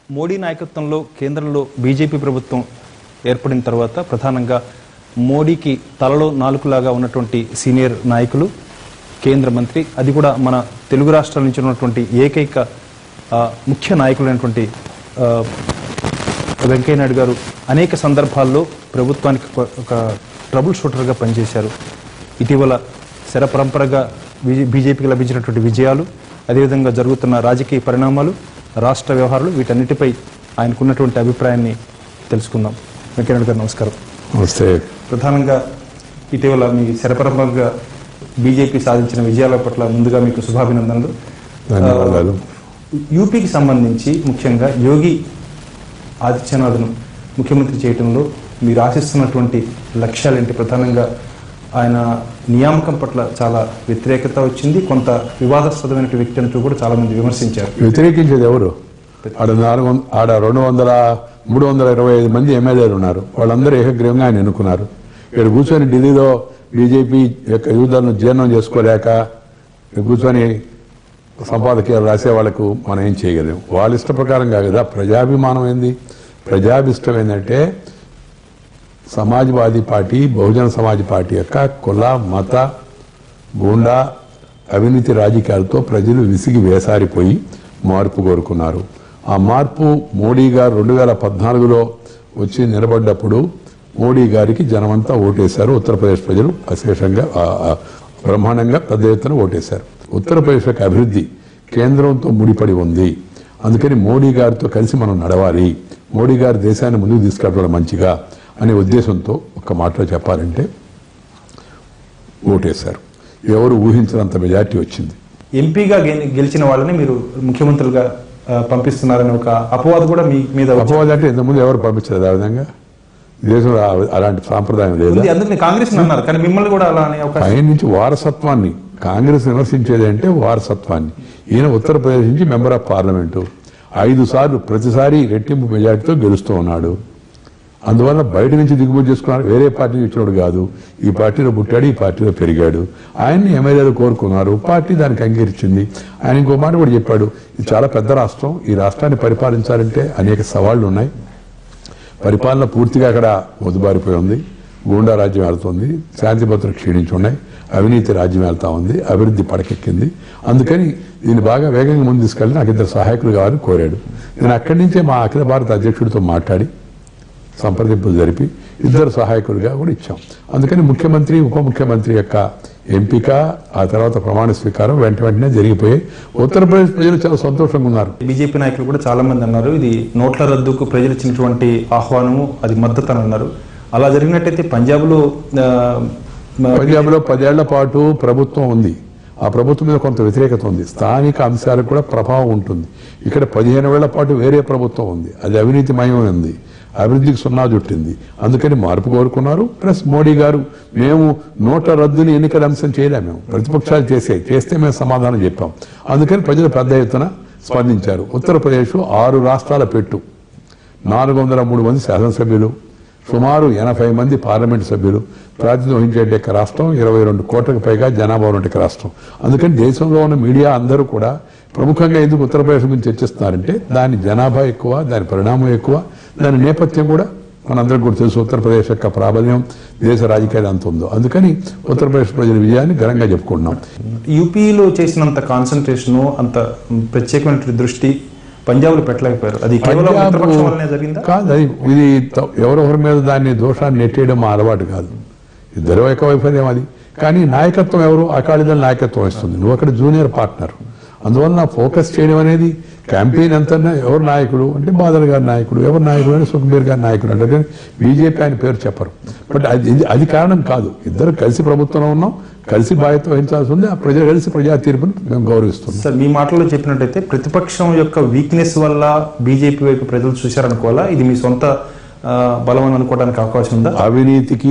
మోడీ నాయకత్వంలో కేంద్రంలో బీజేపీ ప్రభుత్వం ఏర్పడిన తర్వాత ప్రధానంగా మోడీకి తలలో నాలుగులాగా ఉన్నటువంటి సీనియర్ నాయకులు కేంద్ర మంత్రి అది కూడా మన తెలుగు రాష్ట్రాల నుంచి ఉన్నటువంటి ఏకైక ఆ, ముఖ్య నాయకులైనటువంటి ఆ, వెంకయ్యనాయుడు గారు అనేక సందర్భాల్లో ప్రభుత్వానికి ఒక- ఒక ట్రబుల్ షూటర్గా పనిచేశారు ఇటీవల శరపరంపరగా బీజే- బీజేపీకి లభించినటువంటి విజయాలు అదేవిధంగా జరుగుతున్న రాజకీయ పరిణామాలు రాష్ట్ర వ్యవహారాలు వీటన్నిటిపై ఆయనకున్నటువంటి అభిప్రాయాన్ని తెలుసుకుందాం వెంకయ్యనాయుడు గారు నమస్కారం నమస్తే ప్రధానంగా ఇటీవల మీ శరపరంపరగా బీజేపీ సాధించిన విజయాల పట్ల ముందుగా మీకు శుభాభినందనలు ధన్యవాదాలు యూపీకి సంబంధించి ముఖ్యంగా యోగి ఆదిత్యనాథ్ను ముఖ్యమంత్రి చేయడంలో మీరు ఆశిస్తున్నటువంటి లక్ష్యాలేంటి ప్రధానంగా ఆయన నియామకం పట్ల చాలా వ్యతిరేకత వచ్చింది కొంత వివాదాస్పదమైన వ్యక్తి అంటూ కూడా చాలా మంది విమర్శించారు వ్యతిరేకించేది ఎవరు ఆడ నాలుగు వంద- ఆడ రెండు వందల మూడు వందల ఇరవై ఐదు మంది ఎమ్మెల్యేలు ఉన్నారు వాళ్ళందరూ ఏకగ్రీవంగా ఆయన ఎన్నుకున్నారు ఇక్కడ కూర్చొని ఢిల్లీలో బీజేపీ యొక్క యుద్ధాలను జీర్ణం చేసుకోలేక ఇక్కడ కూర్చొని సంపాదకీయాలు రాసే వాళ్ళకు మనం ఏం చేయగలం వాళ్ళ ఇష్ట ప్రకారం కాదు కదా ప్రజాభిమానం ఏంది ప్రజాభిష్టం ఏంటంటే సమాజ్వాదీ పార్టీ బహుజన సమాజ్ పార్టీ యొక్క కుల మత గూండా అవినీతి రాజకీయాలతో ప్రజలు విసిగి వేసారిపోయి మార్పు కోరుకున్నారు ఆ మార్పు మోడీ గారు రెండు వేల పద్నాలుగులో వచ్చి నిలబడ్డప్పుడు మోడీ గారికి జనమంతా ఓటేశారు ఉత్తరప్రదేశ్ ప్రజలు అశేషంగా ఆ, ఆ, బ్రహ్మాండంగా పెద్ద ఎత్తున ఓటేశారు ఉత్తరప్రదేశ్ యొక్క అభివృద్ధి కేంద్రంతో ముడిపడి ఉంది అందుకని మోడీ గారితో కలిసి మనం నడవాలి మోడీ గారి దేశాన్ని ముందుకు తీసుకెళ్ళడం మంచిగా అనే ఉద్దేశంతో ఒక మాటలో చెప్పాలంటే ఓటేశారు ఎవరు ఊహించినంత మెజార్టీ వచ్చింది ఎంపీగా గె- గెలిచిన వాళ్ళని మీరు ముఖ్యమంత్రులుగా ఆ, పంపిస్తున్నారనే ఒక అపవాదు కూడా మీ మీద వచ్చింది. అపవాదం అంటే ఇంతకుముందు ఎవరు పంపించలేదు ఆ విధంగా దేశంలో ఆ- అలాంటి సాంప్రదాయం లేదా ఉంది అందుకని కాంగ్రెస్ అన్నారు కానీ మిమ్మల్ని కూడా అలా అనే అవకాశం పైన నుంచి వారసత్వాన్ని కాంగ్రెస్ విమర్శించేది అంటే వారసత్వాన్ని ఈయన ఉత్తరప్రదేశ్ నుంచి మెంబర్ ఆఫ్ పార్లమెంటు ఐదు సార్లు ప్రతిసారి రెట్టింపు మెజార్టీతో గెలుస్తూ ఉన్నాడు అందువల్ల బయట నుంచి దిగుబడి చేసుకున్నారు వేరే పార్టీ ఇచ్చినోడు కాదు ఈ పార్టీలో పుట్టాడు ఈ పార్టీలో పెరిగాడు ఆయన్ని ఎమ్మెల్యేలు కోరుకున్నారు పార్టీ దానికి అంగీకరించింది ఆయన ఇంకో మాట కూడా చెప్పాడు ఇది చాలా పెద్ద రాష్ట్రం ఈ రాష్ట్రాన్ని పరిపాలించాలంటే అనేక సవాళ్లు ఉన్నాయి పరిపాలన పూర్తిగా అక్కడ మొద్దుబారిపోయి ఉంది గూండా రాజ్యం వెళ్తుంది శాంతి భద్రతలు క్షీణించి ఉన్నాయి అవినీతి రాజ్యం వెళ్తా ఉంది అభివృద్ధి పడకెక్కింది అందుకని దీన్ని బాగా వేగంగా ముందు తీసుకెళ్ళి నాకు ఇద్దరు సహాయకులు కావాలని కోరాడు నేను అక్కడి నుంచే మా అఖిల భారత అధ్యక్షుడితో మాట్లాడి సంప్రదింపులు జరిపి ఇద్దరు సహాయకులుగా కూడా ఇచ్చాం అందుకని ముఖ్యమంత్రి ఉప ముఖ్యమంత్రి యొక్క ఎంపిక ఆ తర్వాత ప్రమాణ స్వీకారం వెంట వెంటనే జరిగిపోయాయి ఉత్తరప్రదేశ్ ప్రజలు చాలా సంతోషంగా ఉన్నారు బీజేపీ నాయకులు కూడా చాలా మంది అన్నారు ఇది నోట్ల రద్దుకు ప్రజలు ఇచ్చినటువంటి ఆహ్వానము అది మద్దతు అని అన్నారు అలా జరిగినట్టయితే పంజాబ్లో ఆ, మ- పంజాబ్లో పదేళ్ల పాటు ప్రభుత్వం ఉంది ఆ ప్రభుత్వం మీద కొంత వ్యతిరేకత ఉంది స్థానిక అంశాలకు కూడా ప్రభావం ఉంటుంది ఇక్కడ పదిహేను వేళ్ల పాటు వేరే ప్రభుత్వం ఉంది అది అవినీతిమయం ఉంది అభివృద్ధికి సున్నా చుట్టింది అందుకని మార్పు కోరుకున్నారు ప్లస్ మోడీ గారు మేము నోట్ల రద్దుని ఎన్నికల అంశం చేయలేము మేము ప్రతిపక్షాలు చేసే చేస్తే మేము సమాధానం చెప్పాం అందుకని ప్రజలు పెద్ద ఎత్తున స్పందించారు ఉత్తరప్రదేశ్ ఆరు రాష్ట్రాల పెట్టు నాలుగు వందల మూడు మంది శాసనసభ్యులు సుమారు ఎనభై మంది పార్లమెంట్ సభ్యులు ప్రాతినిధ్యం వహించే యొక్క రాష్ట్రం ఇరవై రెండు కోట్లకు పైగా జనాభా ఉన్న రాష్ట్రం అందుకని దేశంలో ఉన్న మీడియా అందరూ కూడా ప్రముఖంగా ఎందుకు ఉత్తరప్రదేశ్ గురించి చర్చిస్తున్నారంటే దాని జనాభా ఎక్కువ దాని పరిణామం ఎక్కువ దాని నేపథ్యం కూడా మనందరికీ కూడా తెలుసు ఉత్తరప్రదేశ్ యొక్క ప్రాబల్యం దేశ రాజకీయాలు అంత ఉందో అందుకని ఉత్తరప్రదేశ్ ప్రజల విజయాన్ని ఘనంగా చెప్పుకుంటున్నాం యూపీలో చేసినంత కాన్సన్ట్రేషన్ అంత ప్రత్యేకమైన దృష్టి పంజాబ్లో పెట్టలేకపోయారు అది కేవలం పంజాబ్ మిత్రపక్షం వల్లనే జరిగిందా కాదు అది ఇది త- ఎవరెవరి మీద దాన్ని దోషాన్ని నెట్టేయడం మా అలవాటు కాదు ఇద్దరు యొక్క వైఫల్యం అది కానీ నాయకత్వం ఎవరు అకాలీదళ నాయకత్వం ఇస్తుంది నువ్వు అక్కడ జూనియర్ పార్ట్నర్ అందువల్ల ఫోకస్ చేయడం అనేది క్యాంపెయిన్ ఎంత ఎవరు నాయకుడు అంటే బాదల్ గారి నాయకుడు ఎవరు నాయకుడు అంటే సుఖబీర్ గారి నాయకుడు అంటే కానీ బీజేపీ ఆయన పేరు చెప్పరు బట్ అది ఇది- అది కారణం కాదు ఇద్దరు కలిసి ప్రభుత్వంలో ఉన్నాం కలిసి బాధ్యత వహించాల్సి ఉంది ఆ ప్రజలు కలిసి ప్రజా తీర్పును మేము గౌరవిస్తున్నాం సార్ మీ మాటల్లో చెప్పినట్టయితే ప్రతిపక్షం యొక్క వీక్నెస్ వల్ల బీజేపీ వైపు ప్రజలు చూశారనుకోవాలా ఇది మీ సొంత ఆ, బలం అని అనుకోవడానికి అవకాశం ఉందా అవినీతికి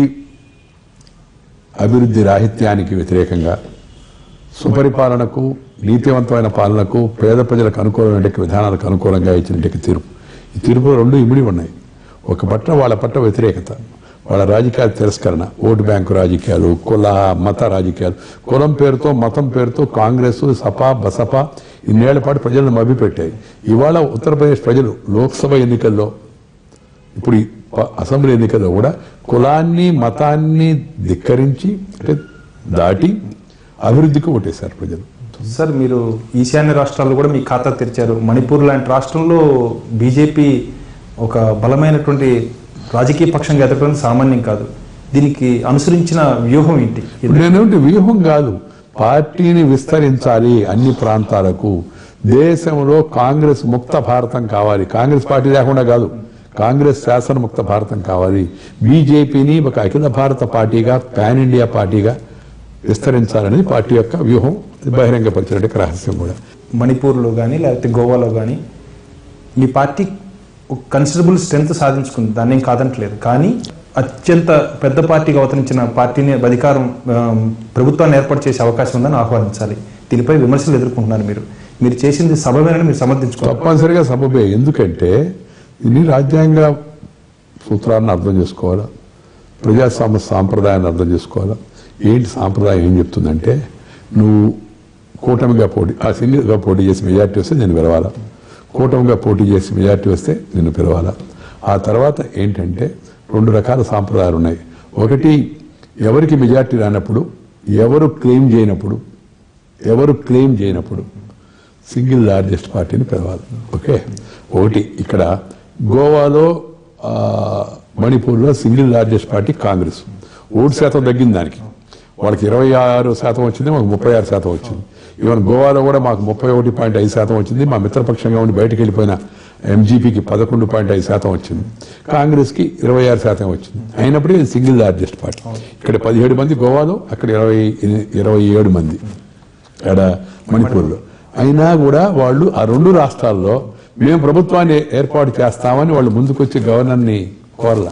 అభివృద్ధి రాహిత్యానికి వ్యతిరేకంగా సుపరిపాలనకు నీతివంతమైన పాలనకు పేద ప్రజలకు అనుకూలమైన విధానాలకు అనుకూలంగా ఇచ్చినట్టు తీర్పు ఈ తీర్పులో రెండు ఇమిడి ఉన్నాయి ఒక పట్ల వాళ్ళ పట్ల వ్యతిరేకత వాళ్ళ రాజకీయాల తిరస్కరణ ఓటు బ్యాంకు రాజకీయాలు కుల మత రాజకీయాలు కులం పేరుతో మతం పేరుతో కాంగ్రెస్ సపా బసపా ఇన్నేళ్ల పాటు ప్రజలను మభ్యపెట్టాయి ఇవాళ ఉత్తరప్రదేశ్ ప్రజలు లోక్సభ ఎన్నికల్లో ఇప్పుడు ఈ ప- అసెంబ్లీ ఎన్నికల్లో కూడా కులాన్ని మతాన్ని ధిక్కరించి అంటే దాటి అభివృద్ధికి ఓటేశారు ప్రజలు సార్ మీరు ఈశాన్య రాష్ట్రాల్లో కూడా మీ ఖాతా తెరిచారు మణిపూర్ లాంటి రాష్ట్రంలో బీజేపీ ఒక బలమైనటువంటి రాజకీయ పక్షంగా ఎదగడం సామాన్యం కాదు దీనికి అనుసరించిన వ్యూహం ఏంటి ఇప్పుడు నేనేమిటి వ్యూహం కాదు పార్టీని విస్తరించాలి అన్ని ప్రాంతాలకు దేశంలో కాంగ్రెస్ ముక్త భారతం కావాలి కాంగ్రెస్ పార్టీ లేకుండా కాదు కాంగ్రెస్ శాసన ముక్త భారతం కావాలి బీజేపీని ఒక అఖిల భారత పార్టీగా పాన్ ఇండియా పార్టీగా విస్తరించాలనేది పార్టీ యొక్క వ్యూహం బహిరంగపరిచినట్టు రహస్యం కూడా మణిపూర్లో కానీ లేకపోతే గోవాలో కానీ మీ పార్టీ ఒక కన్సిడరబుల్ స్ట్రెంత్ సాధించుకుంది దాన్ని ఏం కాదంటలేదు కానీ అత్యంత పెద్ద పార్టీగా అవతరించిన పార్టీని అధికారం ఆ, ప్రభుత్వాన్ని ఏర్పాటు చేసే అవకాశం ఉందని ఆహ్వానించాలి దీనిపై విమర్శలు ఎదుర్కొంటున్నారు మీరు మీరు చేసింది సభమేనని మీరు సమర్థించుకోవాలి తప్పనిసరిగా సబబే ఎందుకంటే ఇది రాజ్యాంగ సూత్రాలను అర్థం చేసుకోవాలా ప్రజాస్వామ్య సాంప్రదాయాన్ని అర్థం చేసుకోవాలా ఏంటి సాంప్రదాయం ఏం చెప్తుందంటే నువ్వు కూటమిగా పోటీ ఆ సింగిల్గా పోటీ చేసి మెజార్టీ వస్తే నేను పిలవాలా కూటమిగా పోటీ చేసి మెజార్టీ వస్తే నేను పిలవాలా ఆ తర్వాత ఏంటంటే రెండు రకాల సాంప్రదాయాలు ఉన్నాయి ఒకటి ఎవరికి మెజార్టీ రానప్పుడు ఎవరు క్లెయిమ్ చేయనప్పుడు ఎవరు క్లెయిమ్ చేయనప్పుడు సింగిల్ లార్జెస్ట్ పార్టీని పిలవాలి ఓకే ఒకటి ఇక్కడ గోవాలో ఆ, మణిపూర్లో సింగిల్ లార్జెస్ట్ పార్టీ కాంగ్రెస్ ఓటు శాతం తగ్గింది దానికి వాళ్ళకి ఇరవై ఆరు శాతం వచ్చింది మాకు ముప్పై ఆరు శాతం వచ్చింది ఈవెన్ గోవాలో కూడా మాకు ముప్పై ఒకటి పాయింట్ ఐదు శాతం వచ్చింది మా మిత్రపక్షంగా ఉండి బయటకు వెళ్ళిపోయిన ఎంజీపీకి పదకొండు పాయింట్ ఐదు శాతం వచ్చింది కాంగ్రెస్కి ఇరవై ఆరు శాతం వచ్చింది అయినప్పటికీ ఇది సింగిల్ లార్జెస్ట్ పార్టీ ఇక్కడ పదిహేడు మంది గోవాలో అక్కడ ఇరవై ఇరవై ఏడు మంది ఎడ మణిపూర్లో అయినా కూడా వాళ్ళు ఆ రెండు రాష్ట్రాల్లో మేము ప్రభుత్వాన్ని ఏర్పాటు చేస్తామని వాళ్ళు ముందుకొచ్చి గవర్నర్ని కోరల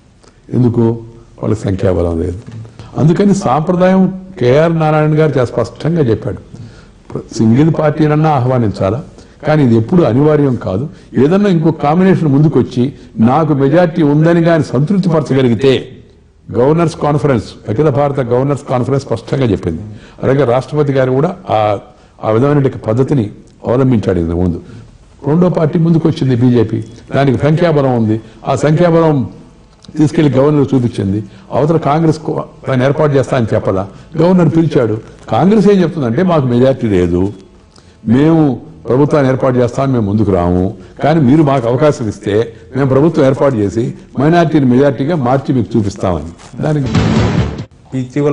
ఎందుకు వాళ్ళ సంఖ్యాబలం లేదు అందుకని సాంప్రదాయం కేఆర్ నారాయణ గారు చాలా స్పష్టంగా చెప్పాడు సింగిల్ పార్టీనన్నా ఆహ్వానించాలా కానీ ఇది ఎప్పుడు అనివార్యం కాదు ఏదన్నా ఇంకో కాంబినేషన్ ముందుకొచ్చి నాకు మెజార్టీ ఉందని కానీ సంతృప్తి పరచగలిగితే గవర్నర్స్ కాన్ఫరెన్స్ అఖిల భారత గవర్నర్స్ కాన్ఫరెన్స్ స్పష్టంగా చెప్పింది అలాగే రాష్ట్రపతి గారు కూడా ఆ ఆ విధమైన పద్ధతిని అవలంబించాడు ఇంతకు ముందు రెండో పార్టీ ముందుకు వచ్చింది బీజేపీ దానికి సంఖ్యాబలం ఉంది ఆ సంఖ్యాబలం తీసుకెళ్లి గవర్నర్ చూపించింది అవతల కాంగ్రెస్ కో- దాన్ని ఏర్పాటు చేస్తా అని చెప్పలా గవర్నర్ పిలిచాడు కాంగ్రెస్ ఏం చెప్తుందంటే మాకు మెజార్టీ లేదు మేము ప్రభుత్వాన్ని ఏర్పాటు చేస్తామని మేము ముందుకు రాము కానీ మీరు మాకు అవకాశం ఇస్తే మేము ప్రభుత్వం ఏర్పాటు చేసి మైనార్టీని మెజార్టీగా మార్చి మీకు చూపిస్తామని దానికి ఇటీవల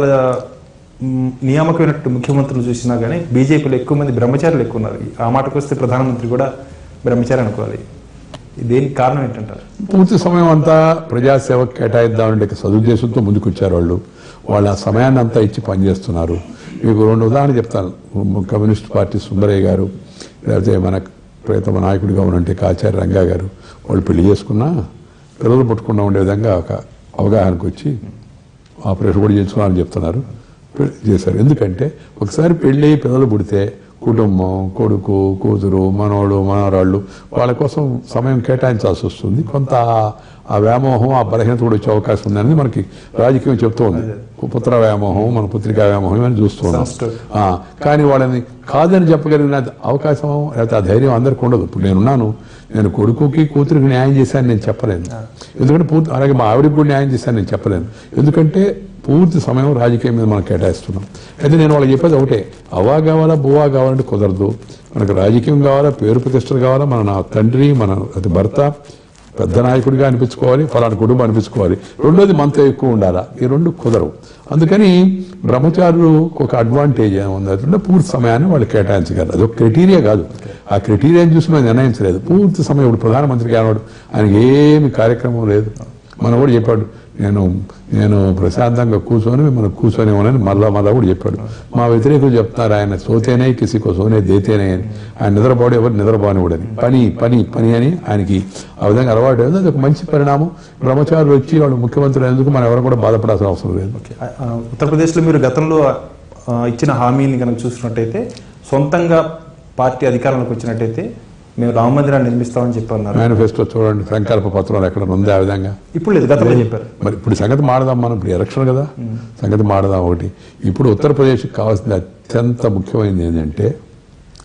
మ్, నియామకమైనట్టు ముఖ్యమంత్రులు చూసినా కానీ బీజేపీలో ఎక్కువ మంది బ్రహ్మచారులు ఎక్కువ ఉన్నారు ఆ మాటకు వస్తే ప్రధానమంత్రి కూడా బ్రహ్మచారి అనుకోవాలి దేనికి కారణం ఏంటంటారు పూర్తి సమయం అంతా ప్రజాసేవకు కేటాయిద్దామనే సదుద్దేశంతో ముందుకొచ్చారు వాళ్ళు వాళ్ళ ఆ సమయాన్ని అంతా ఇచ్చి పనిచేస్తున్నారు మీకు రెండు ఉదాహరణ చెప్తాను కమ్యూనిస్ట్ పార్టీ సుందరయ్య గారు లేకపోతే మన ప్రియతమ నాయకుడిగా ఉన్నట్టు ఆచార్య రంగా గారు వాళ్ళు పెళ్లి చేసుకున్నా పిల్లలు పుట్టకుండా ఉండే విధంగా ఒక అవగాహనకు వచ్చి ఆపరేషన్ కూడా చేయించుకున్నారని చెప్తున్నారు పె- చేశారు ఎందుకంటే ఒకసారి పెళ్ళి పిల్లలు పుడితే కుటుంబం కొడుకు కూతురు మనవడు మనవరాళ్ళు వాళ్ళ కోసం సమయం కేటాయించాల్సి వస్తుంది కొంత ఆ- ఆ వ్యామోహం ఆ బలహీనత కూడా వచ్చే అవకాశం ఉందని మనకి రాజకీయం చెప్తూ ఉంది పుత్ర వ్యామోహం మన పుత్రికా వ్యామోహం ఇవన్నీ చూస్తున్నాం Sunstruck. ఆ, కానీ వాళ్ళని కాదని చెప్పగలిగిన అవకాశం లేకపోతే ఆ ధైర్యం అందరికి ఉండదు ఇప్పుడు నేనున్నాను నేను కొడుకుకి కూతురికి న్యాయం చేశాను నేను చెప్పలేను ఎందుకంటే పూర్తి అలాగే మా ఆవిడకి కూడా న్యాయం చేశాను నేను చెప్పలేను ఎందుకంటే పూర్తి సమయం రాజకీయం మీద మనం కేటాయిస్తున్నాం అయితే నేను వాళ్ళకి చెప్పేది ఒకటే అవా కావాలా బువా కావాలంటే కుదరదు మనకు రాజకీయం కావాలా పేరు ప్రతిష్టలు కావాలా మన నా తండ్రి మన అది భర్త పెద్ద నాయకుడిగా అనిపించుకోవాలి ఫలానా కుటుంబం అనిపించుకోవాలి రెండోది మనతో ఎక్కువ ఉండాలా ఈ రెండు కుదరవు అందుకని బ్రహ్మచారులు ఒక అడ్వాంటేజ్ ఏముంది అంటే పూర్తి సమయాన్ని వాళ్ళు కేటాయించగలరు అది ఒక క్రైటీరియా కాదు ఆ క్రైటీరియాని చూసి మేము నిర్ణయించలేదు పూర్తి సమయం ఇప్పుడు ప్రధానమంత్రి కానివాడు ఆయనకి ఏమి కార్యక్రమం లేదు మన కూడా చెప్పాడు నేను నేను ప్రశాంతంగా కూర్చొని మిమ్మల్ని కూర్చొని ఉన్నాను మళ్ళా మళ్ళా కూడా చెప్పాడు మా వ్యతిరేకులు చెప్తున్నారు ఆయన సోతేనే కిసికో సోనే దేతేనే అని ఆయన నిద్రపోవడం ఎవరు నిద్రపోనివ్వడని పని పని పని అని ఆయనకి ఆ విధంగా అలవాటు అయింది అది ఒక మంచి పరిణామం బ్రహ్మచారులు వచ్చి వాళ్ళు ముఖ్యమంత్రి అయినందుకు మనం ఎవరు కూడా బాధపడాల్సిన అవసరం లేదు ఆ, ఆ, ఉత్తరప్రదేశ్లో మీరు గతంలో ఆ, ఇచ్చిన హామీని కనుక చూసినట్టయితే సొంతంగా పార్టీ అధికారంలోకి వచ్చినట్టయితే మేము రామ మందిరాన్ని నిర్మిస్తామని చెప్పన్నారు మేనిఫెస్టో చూడండి సంకల్ప పత్రం ఎక్కడ ఉంది ఆ విధంగా ఇప్పుడు లేదు గతంలో చెప్పారు మరి ఇప్పుడు సంగతి మాడదాం మనం ఇప్పుడు ఎలక్షన్ కదా సంగతి మాడదాం ఒకటి ఇప్పుడు ఉత్తరప్రదేశ్కి కావాల్సిన అత్యంత ముఖ్యమైనది ఏంటంటే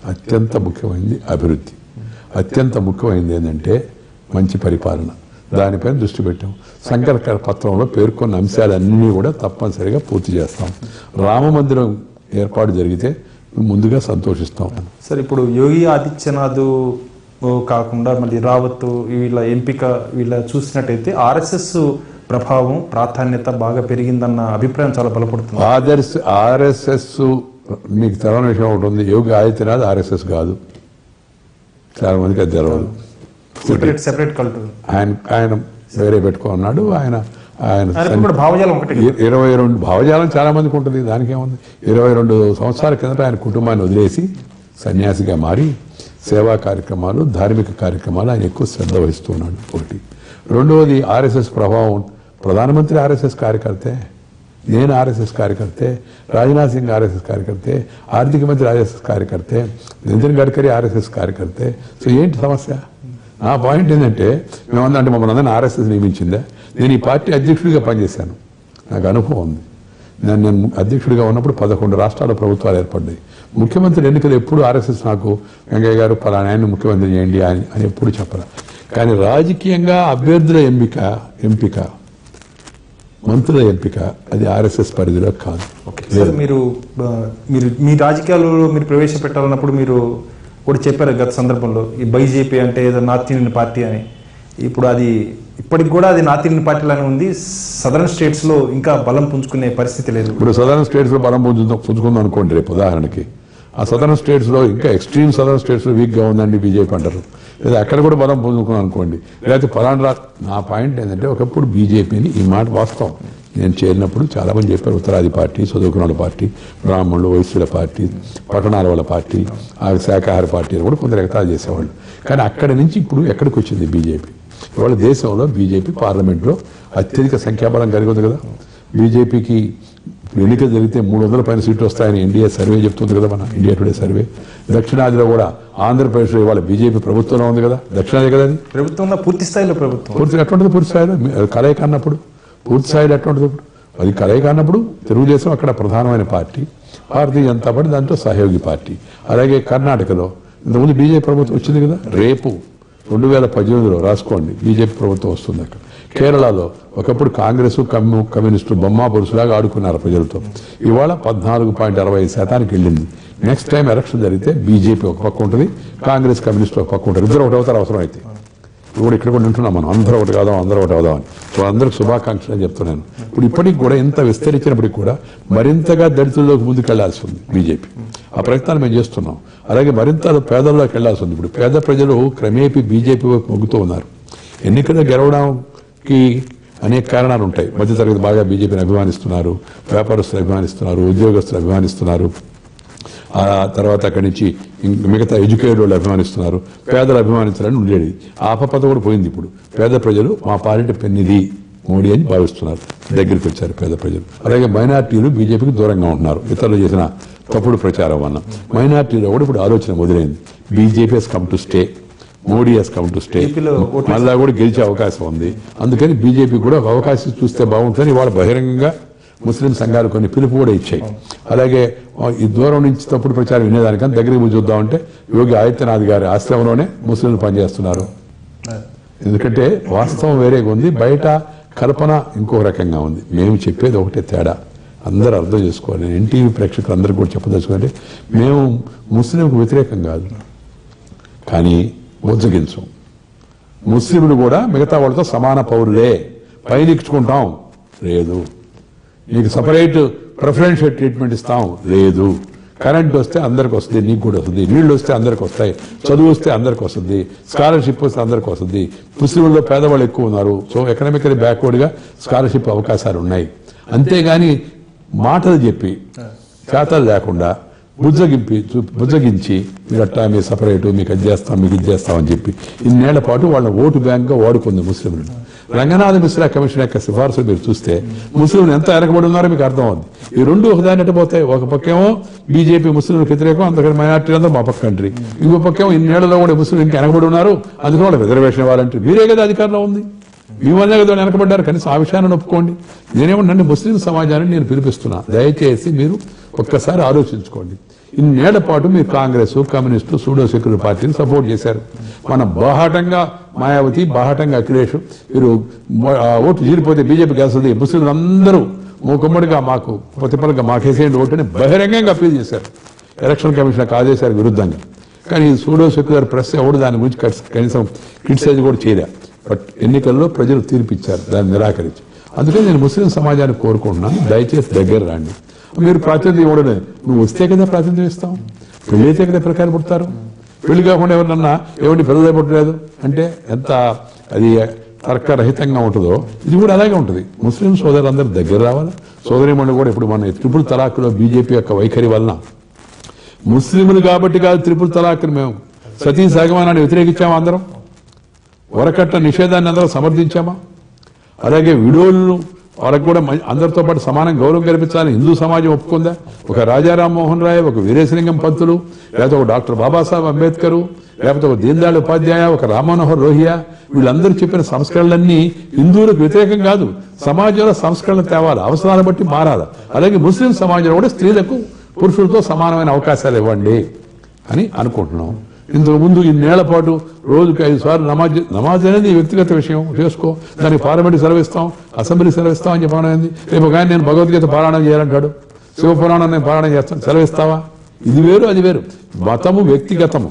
అత్యంత ముఖ్యమైనది అభివృద్ధి అత్యంత ముఖ్యమైనది ఏంటంటే మంచి పరిపాలన దానిపైన దృష్టి పెట్టాం సంకల్ప పత్రంలో పేర్కొన్న అంశాలన్నీ కూడా తప్పనిసరిగా పూర్తి చేస్తాం రామ మందిరం ఏర్పాటు జరిగితే ముందుగా సంతోషిస్తాం సార్ ఇప్పుడు యోగి ఆదిత్యనాథ్ ఓ కాకుండా మళ్ళీ రావత్ వీళ్ళ ఎంపిక వీళ్ళ చూసినట్టయితే ఆర్ఎస్ఎస్ ప్రభావం ప్రాధాన్యత బాగా పెరిగిందన్న అభిప్రాయం చాలా బలపడుతుంది ఆదర్శ ఆర్ఎస్ఎస్ మీకు తెలవని విషయం ఒకటి ఉంది యోగి ఆదిత్యనాథ్ ఆర్ఎస్ఎస్ కాదు చాలా మందికి అది తెలవదు సెపరేట్ సెపరేట్ కల్ట్ ఆయన ఆయన వేరే పెట్టుకున్నాడు ఆయన ఆయన ఆయన కూడా భావజాలం ఒకటి ఇ- ఇరవై రెండు భావజాలం చాలా మందికి ఉంటుంది దానికేముంది ఇరవై రెండు సంవత్సరాల కిందట ఆయన కుటుంబాన్ని వదిలేసి సన్యాసిగా మారి సేవా కార్యక్రమాలు ధార్మిక కార్యక్రమాలు ఆయన ఎక్కువ శ్రద్ధ వహిస్తున్నాడు ఒకటి రెండవది ఆర్ఎస్ఎస్ ప్రభావం ప్రధానమంత్రి ఆర్ఎస్ఎస్ కార్యకర్తే నేను ఆర్ఎస్ఎస్ కార్యకర్తే రాజ్నాథ్ సింగ్ ఆర్ఎస్ఎస్ కార్యకర్తే ఆర్థిక మంత్రి ఆర్ఎస్ఎస్ కార్యకర్తే నితిన్ గడ్కరీ ఆర్ఎస్ఎస్ కార్యకర్తే సో ఏంటి సమస్య నా పాయింట్ ఏంటంటే మేమందరం అంటే మమ్మల్ని అందరినీ ఆర్ఎస్ఎస్ నియమించిందే నేను ఈ పార్టీ అధ్యక్షుడిగా పనిచేశాను నాకు అనుభవం ఉంది నేను నేను అధ్యక్షుడిగా ఉన్నప్పుడు పదకొండు రాష్ట్రాల ప్రభుత్వాలు ఏర్పడ్డాయి ముఖ్యమంత్రి ఎన్నికలు ఎప్పుడు ఆర్ఎస్ఎస్ నాకు వెంకయ్య గారు పలానా ఆయన ముఖ్యమంత్రి చేయండి అని అని ఎప్పుడు చెప్పరా కానీ రాజకీయంగా అభ్యర్థుల ఎంపిక ఎంపిక మంత్రుల ఎంపిక అది ఆర్ఎస్ఎస్ పరిధిలో కాదు సార్ మీరు ఆ, మీరు మీ రాజకీయాల్లో మీరు ప్రవేశపెట్టాలన్నప్పుడు మీరు కూడా చెప్పారు గత సందర్భంలో ఈ బీజేపీ అంటే ఏదో నార్త్ ఇండియన్ పార్టీ అని ఇప్పుడు అది ఇప్పటికి కూడా అది నార్త్ ఇండియన్ పార్టీలానే ఉంది సదరన్ స్టేట్స్ లో ఇంకా బలం పుంజుకునే పరిస్థితి లేదు ఇప్పుడు సదరన్ స్టేట్స్ లో బలం పుంజుకుందాం పుంజుకుందాం అనుకోండి రేపు ఉదాహరణకి ఆ సదరన్ స్టేట్స్ లో ఇంకా ఎక్స్ట్రీమ్ సదరన్ స్టేట్స్ లో వీక్ గా ఉందండి బీజేపీ అంటారు లేదా అక్కడ కూడా బలం పుంజుకుందాం అనుకోండి లేకపోతే పలానా రా నా పాయింట్ ఏంటంటే ఒకప్పుడు బీజేపీని ఈ మాట వాస్తవం నేను చేరినప్పుడు చాలా మంది చెప్పారు ఉత్తరాది పార్టీ చదువుకున్న వాళ్ళ పార్టీ బ్రాహ్మణులు వైశ్యుల పార్టీ పట్టణాల వాళ్ళ పార్టీ ఆ శాఖాహార పార్టీ అని కూడా కొందరు ఎగతాలు చేసేవాళ్ళు కానీ అక్కడి నుంచి ఇప్పుడు ఎక్కడికి వచ్చింది బీజేపీ ఇవాళ దేశంలో బీజేపీ పార్లమెంట్లో అత్యధిక సంఖ్యాబలం కలిగి ఉంది కదా బీజేపీకి ఎన్నికలు జరిగితే మూడు వందల పైన సీట్లు వస్తాయని ఎన్డీఏ సర్వే చెప్తుంది కదా మన ఇండియా టుడే సర్వే దక్షిణాదిలో కూడా ఆంధ్రప్రదేశ్లో ఇవాళ బీజేపీ ప్రభుత్వంలో ఉంది కదా దక్షిణాది కదా అది ప్రభుత్వంలో పూర్తి స్థాయిలో ప్రభుత్వం పూర్తిగా ఎట్లా ఉంటుంది పూర్తి స్థాయిలో మీ- అది కలయిక అన్నప్పుడు పూర్తి స్థాయిలో ఎట్లా ఉంటుంది ఇప్పుడు అది కలయిక అన్నప్పుడు తెలుగుదేశం అక్కడ ప్రధానమైన పార్టీ భారతీయ జనతా పార్టీ దాంట్లో సహయోగి పార్టీ అలాగే కర్ణాటకలో ఇంతకుముందు బీజేపీ ప్రభుత్వం వచ్చింది కదా రేపు రెండు వేల పద్దెనిమిదిలో రాసుకోండి బీజేపీ ప్రభుత్వం వస్తుంది అక్కడ కేరళలో ఒకప్పుడు కాంగ్రెస్ కమ్యూ కమ్యూనిస్టు బొమ్మ బొరుసులాగా ఆడుకున్నారు ప్రజలతో ఇవాళ పద్నాలుగు పాయింట్ అరవై ఐదు శాతానికి వెళ్ళింది నెక్స్ట్ టైం ఎలక్షన్ జరిగితే బీజేపీ ఒక పక్క ఉంటుంది కాంగ్రెస్ కమ్యూనిస్ట్ ఒక పక్క ఉంటుంది ఇద్దరు ఒకటి అవుతారు అవసరం అయితే ఇప్పుడు కూడా ఇక్కడ కూడా వింటున్నాం మనం అందరూ ఒకటి కాదాం అందరూ ఒకటి అవుదాం అని సో అందరికి శుభాకాంక్షలు అని చెప్తున్నాను ఇప్పుడు ఇప్పటికి కూడా ఇంత విస్తరించినప్పటికీ కూడా మరింతగా దళితుల్లోకి ముందుకు వెళ్లాల్సి ఉంది బీజేపీ ఆ ప్రయత్నాలు మేము చేస్తున్నాం అలాగే మరింత పేదల్లోకి వెళ్లాల్సి ఉంది ఇప్పుడు పేద ప్రజలు క్రమేపీ బీజేపీ వైపు మొగ్గుతూ ఉన్నారు ఎన్నికల్లో గెలవడానికి అనేక కారణాలు ఉంటాయి మధ్యతరగతి బాగా బీజేపీని అభిమానిస్తున్నారు వ్యాపారస్తులు అభిమానిస్తున్నారు ఉద్యోగస్తులు అభిమానిస్తున్నారు ఆ తర్వాత అక్కడి నుంచి ఇంక మిగతా ఎడ్యుకేటెడ్ వాళ్ళు అభిమానిస్తున్నారు పేదలు అభిమానించాలని ఉండేది ఆ అపపద కూడా పోయింది ఇప్పుడు పేద ప్రజలు మా పాలిట పెన్నిది మోడీ అని భావిస్తున్నారు దగ్గరికి వచ్చారు పేద ప్రజలు అలాగే మైనార్టీలు బీజేపీకి దూరంగా ఉంటున్నారు ఇతరులు చేసిన తప్పుడు ప్రచారం వల్ల మైనార్టీలో కూడా ఇప్పుడు ఆలోచన మొదలైంది BJP has come to stay Modi has come to stay ఏపీలో ఓట్లు మళ్ళా కూడా గెలిచే అవకాశం ఉంది అందుకని బీజేపీ కూడా ఒక అవకాశం చూస్తే బాగుంటుందని వాళ్ళ బహిరంగంగా ముస్లిం సంఘాలు కొన్ని పిలుపు కూడా ఇచ్చాయి అలాగే ఆ, ఈ దూరం నుంచి తప్పుడు ప్రచారం వినేదానికని దగ్గరికి పోయి చూద్దామంటే యోగి ఆదిత్యనాథ్ గారి ఆశ్రమంలోనే ముస్లింలు పనిచేస్తున్నారు ఎందుకంటే వాస్తవం వేరేగా ఉంది బయట కల్పన ఇంకో రకంగా ఉంది మేము చెప్పేది ఒకటే తేడా అందరూ అర్థం చేసుకోవాలి నేను ఎన్టీవీ ప్రేక్షకులు అందరూ కూడా చెప్పదలుచుకుంటే మేము ముస్లింకు వ్యతిరేకం కాదు కానీ బుజ్జగించం ముస్లింలు కూడా మిగతా వాళ్ళతో సమాన పౌరులే పైనిచ్చుకుంటాం లేదు నీకు సపరేట్ ప్రిఫరెన్షియల్ ట్రీట్మెంట్ ఇస్తాం లేదు కరెంట్ వస్తే అందరికి వస్తుంది నీకు కూడా వస్తుంది నీళ్లు వస్తే అందరికి వస్తాయి చదువు వస్తే అందరికి వస్తుంది స్కాలర్షిప్ వస్తే అందరికి వస్తుంది ముస్లింల్లో పేదవాళ్ళు ఎక్కువ ఉన్నారు సో ఎకనామికలీ బ్యాక్వర్డ్గా స్కాలర్షిప్ అవకాశాలు ఉన్నాయి అంతేగాని మాటలు చెప్పి చేతలు లేకుండా బుజ్జగింపి చూ- బుజ్జగించి మీరు అట్టా మీరు సపరేటు మీకు అది చేస్తాం మీకు ఇది చేస్తాం అని చెప్పి ఇన్నేళ్ల పాటు వాళ్ళ ఓటు బ్యాంక్గా వాడుకుంది ముస్లింలు రంగనాథ మిశ్రా కమిషన్ యొక్క సిఫార్సు మీరు చూస్తే ముస్లింలు ఎంత వెనకబడి ఉన్నారో మీకు అర్థం అవుతుంది ఈ రెండు ఒకదాని పోతాయి ఒక పక్కేమో బీజేపీ ముస్లింలకు వ్యతిరేకం అందుకని మైనార్టీ అందరూ మా పక్క కంట్రీ ఇంకో పక్కేమో ఇన్నేళ్లలో కూడా ముస్లింలు ఇంకా వెనకబడి ఉన్నారు అందుకని వాళ్ళకి రిజర్వేషన్ ఇవ్వాలంటే మీరే కదా అధికారంలో ఉంది మీ వల్లే కదా వాళ్ళు వెనకబడ్డారు కనీసం ఆ విషయాన్ని ఒప్పుకోండి నేనేమో నన్ను ముస్లిం సమాజాన్ని నేను పిలిపిస్తున్నా దయచేసి మీరు ఒక్కసారి ఆలోచించుకోండి ఇన్నేళ్ల పాటు మీరు కాంగ్రెస్ కమ్యూనిస్టు సూడో సెక్యులర్ పార్టీని సపోర్ట్ చేశారు మన బాహాటంగా మాయావతి బాహాటంగా అఖిలేష్ మీరు మొ- ఆ ఓటు చీలిపోతే బీజేపీ గెలుస్తుంది ముస్లింలు అందరూ మూకుమ్మడిగా మాకు ప్రతిఫలంగా మాకేసేయండి ఓటుని బహిరంగంగా అప్పీల్ చేశారు ఎలక్షన్ కమిషన్ ఆదేశాలకు విరుద్ధంగా కానీ ఈ సూడో సెక్యులర్ ప్రెస్ ఎవడు దాని గురించి కట్స్- కనీసం క్రిటిసైజ్ కూడా చేయలే బట్ ఎన్నికల్లో ప్రజలు తీర్పిచ్చారు దాన్ని నిరాకరించి అందుకని నేను ముస్లిం సమాజాన్ని కోరుకుంటున్నాను దయచేసి దగ్గర రండి మీరు ప్రాతినిధ్యం ఇవ్వడమే నువ్వు వస్తే కదా ప్రాతినిధ్యం ఇస్తాం పెళ్లి అయితే కదా ప్రకారం పుడతారు పెళ్లి కాకుండా ఎవరినన్నా ఎవరిని పిల్లలే పుట్టలేదు అంటే ఎంత అది తర్కరహితంగా ఉంటుందో ఇది కూడా అలాగే ఉంటుంది ముస్లిం సోదరులందరూ దగ్గర రావాలి సోదరిమణి కూడా ఇప్పుడు మన త్రిపుల్ తలాక్లో బీజేపీ యొక్క వైఖరి వలన ముస్లింలు కాబట్టి కాదు త్రిపుల్ తలాక్ని మేము సతీ సగమానాన్ని వ్యతిరేకించామా అందరం వరకట్న నిషేధాన్ని అందరం సమర్థించామా అలాగే విడోళ్ళు వాళ్ళకు కూడా మం- అందరితో పాటు సమానం గౌరవం కల్పించాలని హిందూ సమాజం ఒప్పుకుందా ఒక రాజారాం మోహన్ రాయ్ ఒక వీరేశలింగం పంతులు లేకపోతే ఒక డాక్టర్ బాబాసాహెబ్ అంబేద్కర్ లేకపోతే ఒక దీన్దయాళ్ ఉపాధ్యాయ ఒక రామ్మనోహర్ రోహియా వీళ్ళందరూ చెప్పిన సంస్కరణలన్నీ హిందువులకు వ్యతిరేకం కాదు సమాజంలో సంస్కరణ తేవాలి అవసరాలను బట్టి మారాలి అలాగే ముస్లిం సమాజంలో కూడా స్త్రీలకు పురుషులతో సమానమైన అవకాశాలు ఇవ్వండి అని అనుకుంటున్నాం ఇంతకు ముందు ఇన్నేళ్ల పాటు రోజుకి ఐదు సార్లు నమాజ్ నమాజ్ అనేది వ్యక్తిగత విషయం చేసుకో దానికి పార్లమెంట్ సెలవిస్తాం అసెంబ్లీ సెలవిస్తాం అని చెప్పడం ఏంది రేపు కానీ నేను భగవద్గీత పారాయణం చేయాలంటాడు శివపురాణం నేను పారాయణం చేస్తాను సెలవిస్తావా ఇది వేరు అది వేరు మతము వ్యక్తిగతము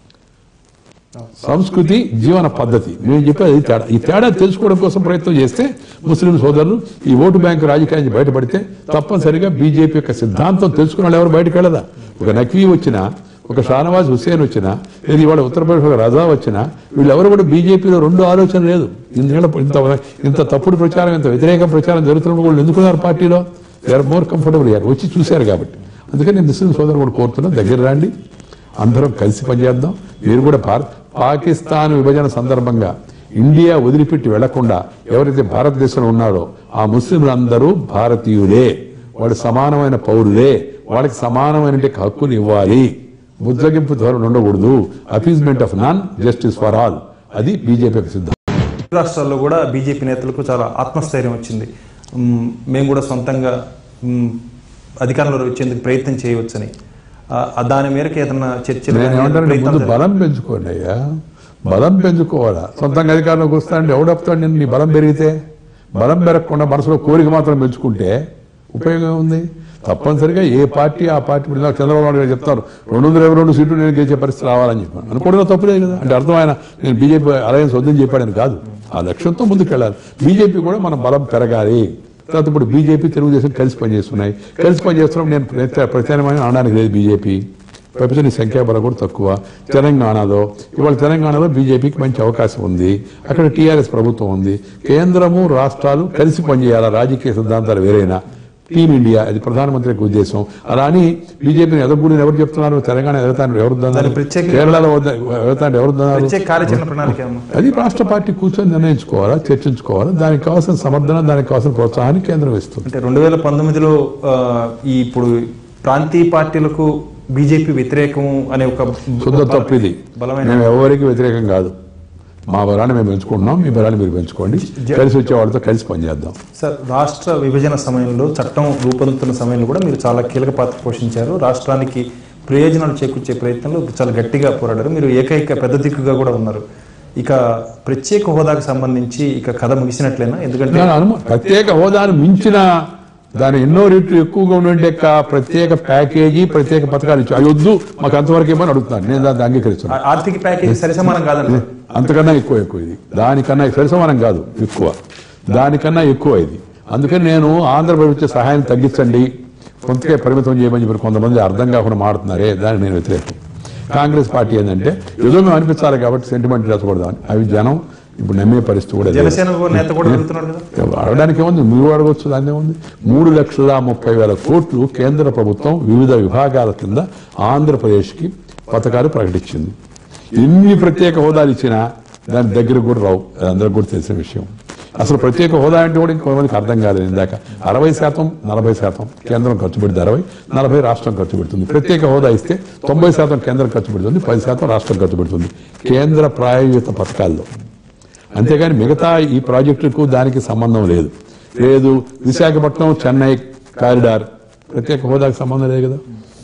సంస్కృతి జీవన పద్ధతి నేను చెప్పేది ఈ తేడా ఈ తేడా తెలుసుకోవడం కోసం ప్రయత్నం చేస్తే ముస్లిం సోదరులు ఈ ఓటు బ్యాంకు రాజకీయం నుంచి బయటపడితే తప్పనిసరిగా బీజేపీ యొక్క సిద్ధాంతం తెలుసుకున్న వాళ్ళు ఎవరు బయటకు వెళ్ళదా ఒక నక్వీ వచ్చినా ఒక షానవాజ్ హుసేన్ వచ్చినా లేదా ఇవాళ ఉత్తరప్రదేశ్ ఒక రజా వచ్చినా వీళ్ళెవరు కూడా బీజేపీలో రెండు ఆలోచన లేదు ఇంత ఇంత ఇంత తప్పుడు ప్రచారం ఇంత వ్యతిరేక ప్రచారం జరుగుతున్నప్పుడు వాళ్ళు ఎందుకున్నారు పార్టీలో దే ఆర్ మోర్ కంఫర్టబుల్ అయ్యారు వచ్చి చూశారు కాబట్టి అందుకని నేను ముస్లిం సోదరులు కూడా కోరుతున్నా దగ్గర రండి అందరం కలిసి పనిచేద్దాం మీరు కూడా భారత్ పాకిస్తాన్ విభజన సందర్భంగా ఇండియా వదిలిపెట్టి వెళ్లకుండా ఎవరైతే భారతదేశంలో ఉన్నారో ఆ ముస్లింలందరూ భారతీయులే వాళ్ళు సమానమైన పౌరులే వాళ్ళకి సమానమైన హక్కులు ఇవ్వాలి బుద్ధగింపు ధోరణి ఉండకూడదు appeasement of none justice for all అది బీజేపీ యొక్క సిద్ధాంతం రాష్ట్రాల్లో కూడా బీజేపీ నేతలకు చాలా ఆత్మస్థైర్యం వచ్చింది మ్, మేము కూడా సొంతంగా మ్, అధికారంలో వచ్చేందుకు ప్రయత్నం చేయవచ్చని ఆ, ఆ దాని మేరకు ఏదైనా చర్చలు నేను కానీ ఏమంటాను ప్రయత్నాలు ముందు జరిగాయా? బలం పెంచుకోండి అయ్యా బలం పెంచుకోవాలా సొంతంగా అధికారంలోకి వస్తానంటే ఎవడొస్తాడు నేను నీ బలం పెరిగితే బలం పెరగకుండా మనసులో కోరిక మాత్రం పెంచుకుంటే ఉపయోగం ఉంది తప్పనిసరిగా ఏ పార్టీ ఆ పార్టీ ఇప్పుడు ఇందాక చంద్రబాబు నాయుడు గారు చెప్తారు రెండు వందల ఇరవై రెండు సీట్లు నేను గెలిచే పరిస్థితి రావాలని చెప్పాను అనుకోవడం తప్పులేదు కదా అంటే అర్థం ఆయన నేను బీజేపీ అలయన్స్ వద్దని చెప్పాడని కాదు ఆ లక్ష్యంతో ముందుకు వెళ్ళాలి బీజేపీ కూడా మన బలం పెరగాలి తర్వాత ఇప్పుడు బీజేపీ తెలుగుదేశం కలిసి పనిచేస్తున్నాయి కలిసి పనిచేస్తున్నాం నేను ప్రత్యే- ప్రత్యామ్నాయం అనడానికి లేదు బీజేపీ ప్రపంచ సంఖ్యాబలం కూడా తక్కువ తెలంగాణలో ఇవాళ తెలంగాణలో బీజేపీకి మంచి అవకాశం ఉంది అక్కడ టీఆర్ఎస్ ప్రభుత్వం ఉంది కేంద్రము రాష్ట్రాలు కలిసి పనిచేయాలి రాజకీయ సిద్ధాంతాలు వేరైనా టీమ్ ఇండియా అది ప్రధానమంత్రి యొక్క ఉద్దేశం అలా అని బీజేపీని ఎదగకూడని ఎవరు చెప్తున్నారు తెలంగాణ ఎదగతాను ఎవరు దాని ప్రత్యేక- కేరళలో ఎదగతాను ఎవరు ప్రత్యేక కార్యాచరణ ప్రణాళిక ఏమన్నా? అది రాష్ట్ర పార్టీ కూర్చొని నిర్ణయించుకోవాలా చర్చించుకోవాలా దానికి కావాల్సిన సమర్థన దానికి కావాల్సిన ప్రోత్సాహాన్ని కేంద్రం ఇస్తుంది అంటే రెండు వేల పంతొమ్మిదిలో ఆ, ఈ ఇప్పుడు ప్రాంతీయ పార్టీలకు బీజేపీ వ్యతిరేకం అనే ఒక శుద్ధ తప్పు ఇది బలమైన మేము ఎవరికి వ్యతిరేకం కాదు మా బలాన్ని మేము పెంచుకుంటున్నాం మీ బలాన్ని మీరు పెంచుకోండి కలిసి వచ్చే వాళ్ళతో కలిసి పనిచేద్దాం సార్ రాష్ట్ర విభజన సమయంలో చట్టం రూపొందుతున్న సమయంలో కూడా మీరు చాలా కీలక పాత్ర పోషించారు రాష్ట్రానికి ప్రయోజనాలు చేకూర్చే ప్రయత్నంలో చాలా గట్టిగా పోరాడారు మీరు ఏకైక పెద్ద దిక్కుగా కూడా ఉన్నారు ఇక ప్రత్యేక హోదాకు సంబంధించి ఇక కథ ముగిసినట్లేనా ఎందుకంటే దాని అనుమ ప్రత్యేక హోదాను మించిన దాని ఎన్నో రెట్లు ఎక్కువగా ఉండే యొక్క ప్రత్యేక ప్యాకేజీ ప్రత్యేక పథకాలు ఇచ్చి అవి వద్దు మాకు అంతవరకు ఏమని అడుగుతున్నాను నేను దాన్ని అంగీకరిస్తున్నాను ఆ- ఆర్థిక ప్యాకేజీ సరిసమానం కాదండి అంతకన్నా ఎక్కువ ఎక్కువ ఇది దానికన్నా సరిసమానం కాదు ఎక్కువ దానికన్నా ఎక్కువ ఇది అందుకని నేను ఆంధ్రప్రదేశ్ సహాయం తగ్గించండి కొంతకే పరిమితం చేయమని చెప్పి కొంతమంది అర్థం కాకుండా మాడుతున్నారే దానికి నేను వ్యతిరేకం కాంగ్రెస్ పార్టీ ఏంటంటే ఏదో మేము అనిపించాలి కాబట్టి సెంటిమెంట్ రెచ్చకూడదాం అవి జనం ఇప్పుడు నమ్మే పరిస్థితి కూడా లేదు. జనసేన నేత కూడా అడుగుతున్నారు కదా అడగడానికి ఏముంది మీరు అడగవచ్చు దాన్ని ఏముంది మూడు లక్షల ముప్పై వేల కోట్లు కేంద్ర ప్రభుత్వం వివిధ విభాగాల కింద ఆంధ్రప్రదేశ్కి పథకాలు ప్రకటించింది ఎన్ని ప్రత్యేక హోదాలు ఇచ్చినా దాని దగ్గర కూడా రావు అది అందరికి కూడా తెలిసిన విషయం అసలు ప్రత్యేక హోదా అంటే కూడా ఇంకొంతమందికి అర్థం కాలేదు ఇందాక అరవై శాతం నలభై శాతం కేంద్రం ఖర్చు పెడితే అరవై నలభై రాష్ట్రం ఖర్చు పెడుతుంది ప్రత్యేక హోదా ఇస్తే తొంభై శాతం కేంద్రం ఖర్చు పెడుతుంది పది శాతం రాష్ట్రం ఖర్చు పెడుతుంది కేంద్ర ప్రాయోజిత పథకాల్లో అంతేగాని మిగతా ఈ ప్రాజెక్టుకు దానికి సంబంధం లేదు లేదు విశాఖపట్నం చెన్నై కారిడార్ ప్రత్యేక హోదాకి సంబంధం లేదు కదా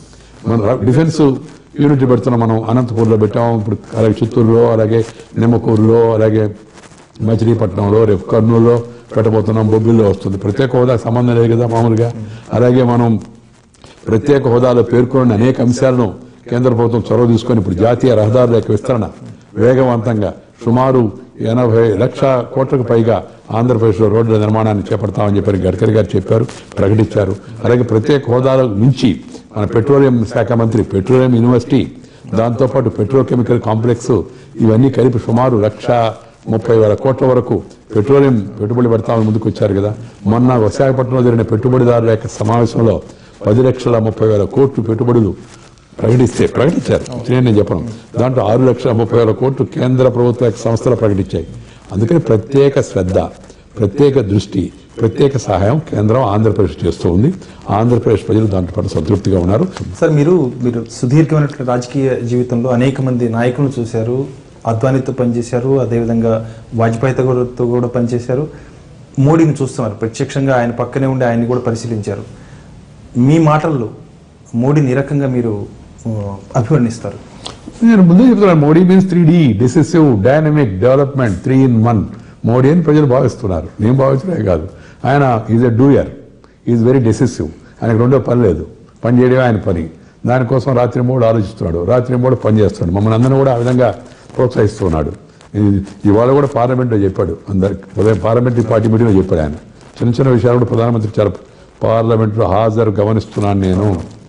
మన డిఫెన్స్ యూనిట్ పెడుతున్నాం మనం అనంతపూర్లో పెట్టాం ఇప్పుడు అలాగే చిత్తూరులో అలాగే నిమ్మకూరులో అలాగే మచిలీపట్నంలో రేపు కర్నూలులో పెట్టబోతున్నాం బొబ్బిల్లో వస్తుంది ప్రత్యేక హోదా సంబంధం లేదు కదా మామూలుగా అలాగే మనం ప్రత్యేక హోదాలో పేర్కొన్న అనేక అంశాలను కేంద్ర ప్రభుత్వం చొరవ తీసుకొని ఇప్పుడు జాతీయ రహదారుల యొక్క విస్తరణ వేగవంతంగా సుమారు ఎనభై లక్ష కోట్లకు పైగా ఆంధ్రప్రదేశ్లో రోడ్ల నిర్మాణాన్ని చేపడతామని చెప్పి గడ్కరీ గారు చెప్పారు ప్రకటించారు అలాగే ప్రత్యేక హోదాలో నుంచి మన పెట్రోలియం శాఖ మంత్రి పెట్రోలియం యూనివర్సిటీ దాంతోపాటు పెట్రోకెమికల్ కాంప్లెక్స్ ఇవన్నీ కలిపి సుమారు లక్ష ముప్పై వేల కోట్ల వరకు పెట్రోలియం పెట్టుబడి పెడతామని ముందుకు వచ్చారు కదా మొన్న విశాఖపట్నంలో జరిగిన పెట్టుబడిదారుల యొక్క సమావేశంలో పది లక్షల ముప్పై వేల కోట్లు పెట్టుబడులు ప్రకటిస్తే ప్రకటించారు నేను చెప్పను దాంట్లో ఆరు లక్షల ముప్పై వేల కోట్లు కేంద్ర ప్రభుత్వ యొక్క సంస్థలు ప్రకటించాయి అందుకని ప్రత్యేక శ్రద్ధ ప్రత్యేక దృష్టి ప్రత్యేక సహాయం కేంద్రం ఆంధ్రప్రదేశ్ చేస్తూ ఉంది ఆంధ్రప్రదేశ్ ప్రజలు దాంట్లో పట్ల సంతృప్తిగా ఉన్నారు సార్ మీరు మీరు సుదీర్ఘమైనటువంటి రాజకీయ జీవితంలో అనేక మంది నాయకులను చూశారు అద్వానీతో పనిచేశారు అదేవిధంగా వాజ్పేయితో కూడా తో కూడా పనిచేశారు మోడీని చూస్తున్నారు ప్రత్యక్షంగా ఆయన పక్కనే ఉండి ఆయన్ని కూడా పరిశీలించారు మీ మాటల్లో మోడీని ఈ రకంగా మీరు ఆ, అభివర్ణిస్తారు నేను ముందే చెప్తున్నాను Modi means three D decisive dynamic development three in one Modi అని ప్రజలు భావిస్తున్నారు నేను భావించడే కాదు ఆయన is a doer is very decisive ఆయనకు రెండో పని లేదు పని చేయడమే ఆయన పని దానికోసం రాత్రి మూడు ఆలోచిస్తున్నాడు రాత్రి మూడు పని చేస్తున్నాడు మమ్మల్ని అందరినీ కూడా ఆ విధంగా ప్రోత్సహిస్తున్నాడు ఇది- ఇవాళ కూడా పార్లమెంట్లో చెప్పాడు అందరికి ఉదయం పార్లమెంటరీ పార్టీ మీటింగ్లో చెప్పాడు ఆయన చిన్న చిన్న విషయాలు కూడా ప్రధానమంత్రి చాలా పార్లమెంట్లో హాజరు గమనిస్తున్నాను నేను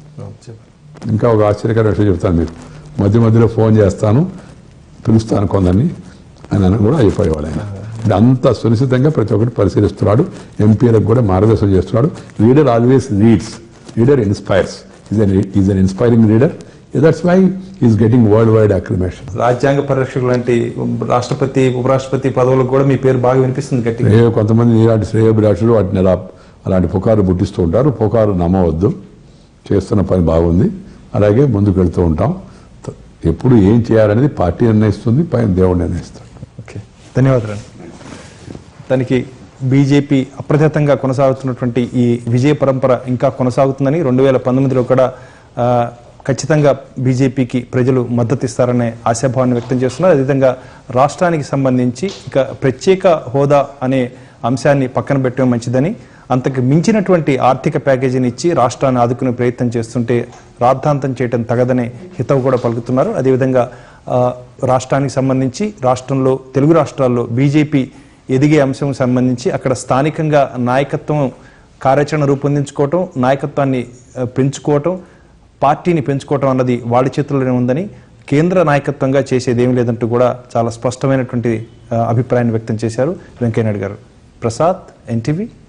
ఇంకా ఒక ఆశ్చర్యకర విషయం చెప్తాను మీకు మధ్య మధ్యలో ఫోన్ చేస్తాను పిలుస్తాను కొందరిని అని అని కూడా అయిపోయేవాడు ఆయన అంటే అంత సునిశ్చితంగా ప్రతి ఒక్కటి పరిశీలిస్తున్నాడు ఎంపీలకు కూడా మార్గదర్శనం చేస్తున్నాడు leader always leads leader inspires is an is an inspiring leader that's why is getting worldwide acclamation రాజ్యాంగ పరిరక్షకులు లాంటి రాష్ట్రపతి ఉపరాష్ట్రపతి పదవులకు కూడా మీ పేరు బాగా వినిపిస్తుంది గట్టిగా శ్రేయ కొంతమంది ఇలాంటి శ్రేయోభిలాషులు వాటిని అలా అలాంటి పుకారు పుట్టిస్తూ ఉంటారు పుకారు నమ్మవద్దు చేస్తున్న పని బాగుంది అలాగే ముందుకు వెళ్తూ ఉంటాం త- ఎప్పుడు ఏం చేయాలనేది పార్టీ నిర్ణయిస్తుంది పైన దేవుడు నిర్ణయిస్తాడు ఓకే ధన్యవాదాలు దానికి బీజేపీ అప్రతిహతంగా కొనసాగుతున్నటువంటి ఈ విజయ పరంపర ఇంకా కొనసాగుతుందని రెండు వేల పంతొమ్మిదిలో కూడా ఆ, ఖచ్చితంగా బీజేపీకి ప్రజలు మద్దతు ఇస్తారనే ఆశాభావాన్ని వ్యక్తం చేస్తున్నారు అదేవిధంగా రాష్ట్రానికి సంబంధించి ఇక ప్రత్యేక హోదా అనే అంశాన్ని పక్కన పెట్టడం మంచిదని అంతకు మించినటువంటి ఆర్థిక ప్యాకేజీని ఇచ్చి రాష్ట్రాన్ని ఆదుకునే ప్రయత్నం చేస్తుంటే రాద్ధాంతం చేయడం తగదనే హితవు కూడా పలుకుతున్నారు అదేవిధంగా ఆ, రాష్ట్రానికి సంబంధించి రాష్ట్రంలో తెలుగు రాష్ట్రాల్లో బీజేపీ ఎదిగే అంశం సంబంధించి అక్కడ స్థానికంగా నాయకత్వం కార్యాచరణ రూపొందించుకోవటం నాయకత్వాన్ని ఆ, పెంచుకోవటం పార్టీని పెంచుకోవటం అన్నది వాళ్ళ చేతుల్లోనే ఉందని కేంద్ర నాయకత్వంగా చేసేది ఏమీ లేదంటూ కూడా చాలా స్పష్టమైనటువంటి ఆ, అభిప్రాయాన్ని వ్యక్తం చేశారు వెంకయ్యనాయుడు గారు ప్రసాద్ ఎన్టీవీ